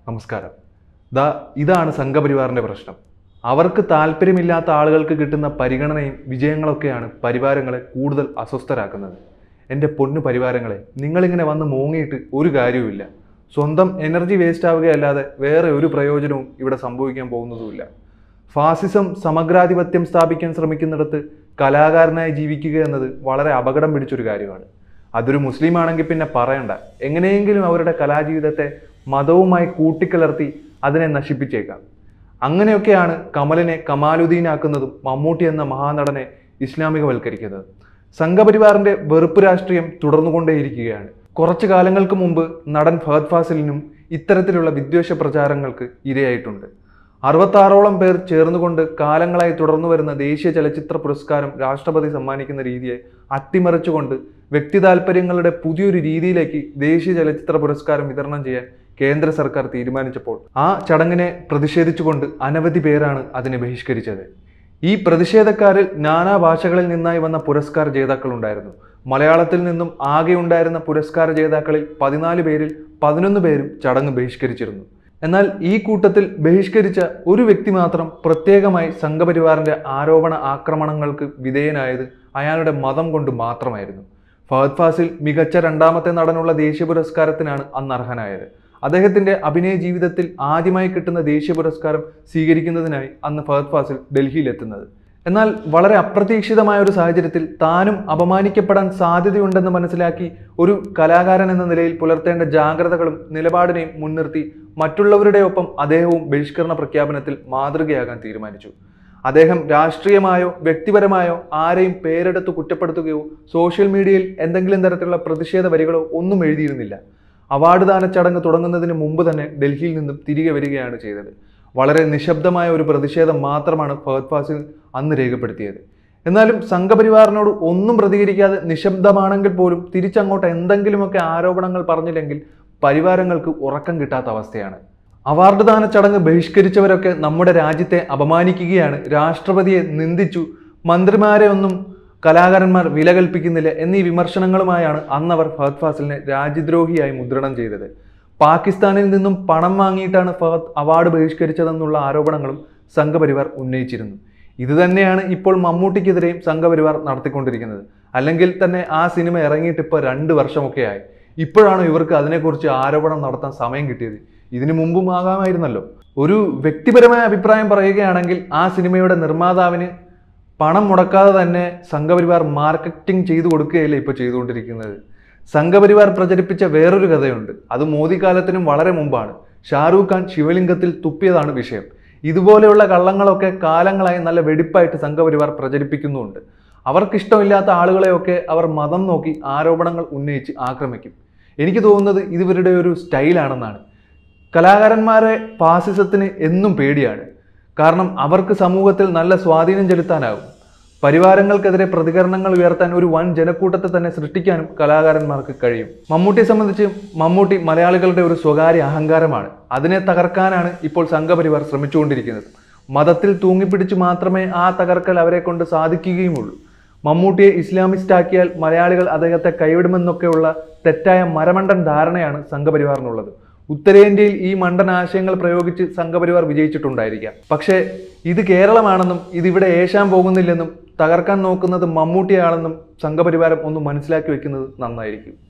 നമസ്കാരം ദാ ഇതാണ് സംഘപരിവാറിൻ്റെ പ്രശ്നം അവർക്ക് താല്പര്യമില്ലാത്ത ആളുകൾക്ക് കിട്ടുന്ന പരിഗണനയും വിജയങ്ങളൊക്കെയാണ് പരിവാരങ്ങളെ കൂടുതൽ അസ്വസ്ഥരാക്കുന്നത് എൻ്റെ പൊന്നു പരിവാരങ്ങളെ നിങ്ങളിങ്ങനെ വന്ന് മൂങ്ങിയിട്ട് ഒരു കാര്യവുമില്ല സ്വന്തം എനർജി വേസ്റ്റ് ആവുകയല്ലാതെ വേറെ ഒരു പ്രയോജനവും ഇവിടെ സംഭവിക്കാൻ പോകുന്നതുമില്ല ഫാസിസം സമഗ്രാധിപത്യം സ്ഥാപിക്കാൻ ശ്രമിക്കുന്നിടത്ത് കലാകാരനായി ജീവിക്കുക എന്നത് വളരെ അപകടം പിടിച്ചൊരു കാര്യമാണ് അതൊരു മുസ്ലിം ആണെങ്കിൽ പിന്നെ പറയണ്ട എങ്ങനെയെങ്കിലും അവരുടെ കലാജീവിതത്തെ മതവുമായി കൂട്ടിക്കലർത്തി അതിനെ നശിപ്പിച്ചേക്കാം അങ്ങനെയൊക്കെയാണ് കമലിനെ കമാലുദ്ദീനാക്കുന്നതും മമ്മൂട്ടി എന്ന മഹാനടനെ ഇസ്ലാമികവൽക്കരിക്കുന്നത് സംഘപരിവാറിന്റെ വെറുപ്പ് രാഷ്ട്രീയം തുടർന്നുകൊണ്ടേയിരിക്കുകയാണ് കുറച്ചു കാലങ്ങൾക്ക് മുമ്പ് നടൻ ഫഹദ് ഫാസിലിനും ഇത്തരത്തിലുള്ള വിദ്വേഷ പ്രചാരങ്ങൾക്ക് ഇരയായിട്ടുണ്ട് അറുപത്താറോളം പേർ ചേർന്നുകൊണ്ട് കാലങ്ങളായി തുടർന്നു വരുന്ന ദേശീയ ചലച്ചിത്ര പുരസ്കാരം രാഷ്ട്രപതി സമ്മാനിക്കുന്ന രീതിയെ അട്ടിമറിച്ചുകൊണ്ട് വ്യക്തി താല്പര്യങ്ങളുടെ പുതിയൊരു രീതിയിലേക്ക് ദേശീയ ചലച്ചിത്ര പുരസ്കാരം വിതരണം ചെയ്യാൻ കേന്ദ്ര സർക്കാർ തീരുമാനിച്ചപ്പോൾ ആ ചടങ്ങിനെ പ്രതിഷേധിച്ചുകൊണ്ട് അനവധി പേരാണ് അതിനെ ബഹിഷ്കരിച്ചത് ഈ പ്രതിഷേധക്കാരിൽ നാനാ ഭാഷകളിൽ നിന്നായി വന്ന പുരസ്കാര ജേതാക്കളുണ്ടായിരുന്നു മലയാളത്തിൽ നിന്നും ആകെ ഉണ്ടായിരുന്ന പുരസ്കാര ജേതാക്കളിൽ പതിനാല് പേരിൽ പതിനൊന്ന് പേരും ചടങ്ങ് ബഹിഷ്കരിച്ചിരുന്നു എന്നാൽ ഈ കൂട്ടത്തിൽ ബഹിഷ്കരിച്ച ഒരു വ്യക്തി മാത്രം പ്രത്യേകമായി സംഘപരിവാറിന്റെ ആരോപണ ആക്രമണങ്ങൾക്ക് വിധേയനായത് അയാളുടെ മതം കൊണ്ട് മാത്രമായിരുന്നു ഫഹദ് ഫാസിൽ മികച്ച രണ്ടാമത്തെ നടനുള്ള ദേശീയ പുരസ്കാരത്തിനാണ് അന്ന് അർഹനായത് അദ്ദേഹത്തിന്റെ അഭിനയ ജീവിതത്തിൽ ആദ്യമായി കിട്ടുന്ന ദേശീയ പുരസ്കാരം സ്വീകരിക്കുന്നതിനായി അന്ന് ഫഹദ് ഫാസിൽ ഡൽഹിയിലെത്തുന്നത് എന്നാൽ വളരെ അപ്രതീക്ഷിതമായ ഒരു സാഹചര്യത്തിൽ താനും അപമാനിക്കപ്പെടാൻ സാധ്യതയുണ്ടെന്ന് മനസ്സിലാക്കി ഒരു കലാകാരൻ എന്ന നിലയിൽ പുലർത്തേണ്ട ജാഗ്രതകളും നിലപാടിനെയും മുൻനിർത്തി മറ്റുള്ളവരുടെ ഒപ്പം അദ്ദേഹവും ബഹിഷ്കരണ പ്രഖ്യാപനത്തിൽ മാതൃകയാകാൻ തീരുമാനിച്ചു അദ്ദേഹം രാഷ്ട്രീയമായോ വ്യക്തിപരമായോ ആരെയും പേരെടുത്ത് കുറ്റപ്പെടുത്തുകയോ സോഷ്യൽ മീഡിയയിൽ എന്തെങ്കിലും തരത്തിലുള്ള പ്രതിഷേധ വരികളോ ഒന്നും എഴുതിയിരുന്നില്ല അവാർഡ് ദാന ചടങ്ങ് തുടങ്ങുന്നതിന് മുമ്പ് തന്നെ ഡൽഹിയിൽ നിന്നും തിരികെ വരികയാണ് ചെയ്തത് വളരെ നിശബ്ദമായ ഒരു പ്രതിഷേധം മാത്രമാണ് ഫഹദ് ഫാസിൽ അന്ന് രേഖപ്പെടുത്തിയത് എന്നാലും സംഘപരിവാറിനോട് ഒന്നും പ്രതികരിക്കാതെ നിശബ്ദമാണെങ്കിൽ പോലും തിരിച്ചങ്ങോട്ട് എന്തെങ്കിലുമൊക്കെ ആരോപണങ്ങൾ പറഞ്ഞില്ലെങ്കിൽ പരിവാരങ്ങൾക്ക് ഉറക്കം കിട്ടാത്ത അവസ്ഥയാണ് അവാർഡ് ദാന ചടങ്ങ് ബഹിഷ്കരിച്ചവരൊക്കെ നമ്മുടെ രാജ്യത്തെ അപമാനിക്കുകയാണ് രാഷ്ട്രപതിയെ നിന്ദിച്ചു മന്ത്രിമാരെ ഒന്നും കലാകാരന്മാർ വില കൽപ്പിക്കുന്നില്ല എന്നീ വിമർശനങ്ങളുമായാണ് അന്നവർ ഫഹദ് ഫാസിലിനെ രാജ്യദ്രോഹിയായി മുദ്രണം ചെയ്തത് പാകിസ്ഥാനിൽ നിന്നും പണം വാങ്ങിയിട്ടാണ് ഫഹദ് അവാർഡ് ബഹിഷ്കരിച്ചതെന്നുള്ള ആരോപണങ്ങളും സംഘപരിവാർ ഉന്നയിച്ചിരുന്നു ഇത് തന്നെയാണ് ഇപ്പോൾ മമ്മൂട്ടിക്കെതിരെയും സംഘപരിവാർ നടത്തിക്കൊണ്ടിരിക്കുന്നത് അല്ലെങ്കിൽ തന്നെ ആ സിനിമ ഇറങ്ങിയിട്ട് ഇപ്പോൾ രണ്ട് വർഷമൊക്കെ ആയി ഇപ്പോഴാണ് ഇവർക്ക് അതിനെക്കുറിച്ച് ആരോപണം നടത്താൻ സമയം കിട്ടിയത് ഇതിനു മുമ്പും ആകാമായിരുന്നല്ലോ ഒരു വ്യക്തിപരമായ അഭിപ്രായം പറയുകയാണെങ്കിൽ ആ സിനിമയുടെ നിർമ്മാതാവിന് പണം മുടക്കാതെ തന്നെ സംഘപരിവാർ മാർക്കറ്റിംഗ് ചെയ്തു കൊടുക്കുകയല്ലേ ഇപ്പോൾ ചെയ്തുകൊണ്ടിരിക്കുന്നത് സംഘപരിവാർ പ്രചരിപ്പിച്ച വേറൊരു കഥയുണ്ട് അത് മോദി കാലത്തിനും വളരെ മുമ്പാണ് ഷാറൂഖ് ഖാൻ ശിവലിംഗത്തിൽ തുപ്പിയതാണ് വിഷയം ഇതുപോലെയുള്ള കള്ളങ്ങളൊക്കെ കാലങ്ങളായി നല്ല വെടിപ്പായിട്ട് സംഘപരിവാർ പ്രചരിപ്പിക്കുന്നുമുണ്ട് അവർക്കിഷ്ടമില്ലാത്ത ആളുകളെയൊക്കെ അവർ മതം നോക്കി ആരോപണങ്ങൾ ഉന്നയിച്ച് ആക്രമിക്കും എനിക്ക് തോന്നുന്നത് ഇത് ഇവരുടെ ഒരു സ്റ്റൈലാണെന്നാണ് കലാകാരന്മാരെ ഫാസിസത്തിന് എന്നും പേടിയാണ് കാരണം അവർക്ക് സമൂഹത്തിൽ നല്ല സ്വാധീനം ചെലുത്താനാകും പരിവാരങ്ങൾക്കെതിരെ പ്രതികരണങ്ങൾ ഉയർത്താൻ ഒരു വൻ ജനക്കൂട്ടത്തെ തന്നെ സൃഷ്ടിക്കാനും കലാകാരന്മാർക്ക് കഴിയും മമ്മൂട്ടിയെ സംബന്ധിച്ച് മമ്മൂട്ടി മലയാളികളുടെ ഒരു സ്വകാര്യ അഹങ്കാരമാണ് അതിനെ തകർക്കാനാണ് ഇപ്പോൾ സംഘപരിവാർ ശ്രമിച്ചുകൊണ്ടിരിക്കുന്നത് മതത്തിൽ തൂങ്ങിപ്പിടിച്ച് മാത്രമേ ആ തകർക്കൽ അവരെ കൊണ്ട് സാധിക്കുകയുമുള്ളൂ മമ്മൂട്ടിയെ ഇസ്ലാമിസ്റ്റ് ആക്കിയാൽ മലയാളികൾ അദ്ദേഹത്തെ കൈവിടുമെന്നൊക്കെയുള്ള തെറ്റായ മരമണ്ടൻ ധാരണയാണ് സംഘപരിവാറിനുള്ളത് ഉത്തരേന്ത്യയിൽ ഈ മണ്ടൻ ആശയങ്ങൾ പ്രയോഗിച്ച് സംഘപരിവാർ വിജയിച്ചിട്ടുണ്ടായിരിക്കാം പക്ഷേ ഇത് കേരളമാണെന്നും ഇതിവിടെ ഏശാൻ പോകുന്നില്ലെന്നും തകർക്കാൻ നോക്കുന്നത് മമ്മൂട്ടിയാണെന്നും സംഘപരിവാരം ഒന്ന് മനസ്സിലാക്കി വെക്കുന്നത് നന്നായിരിക്കും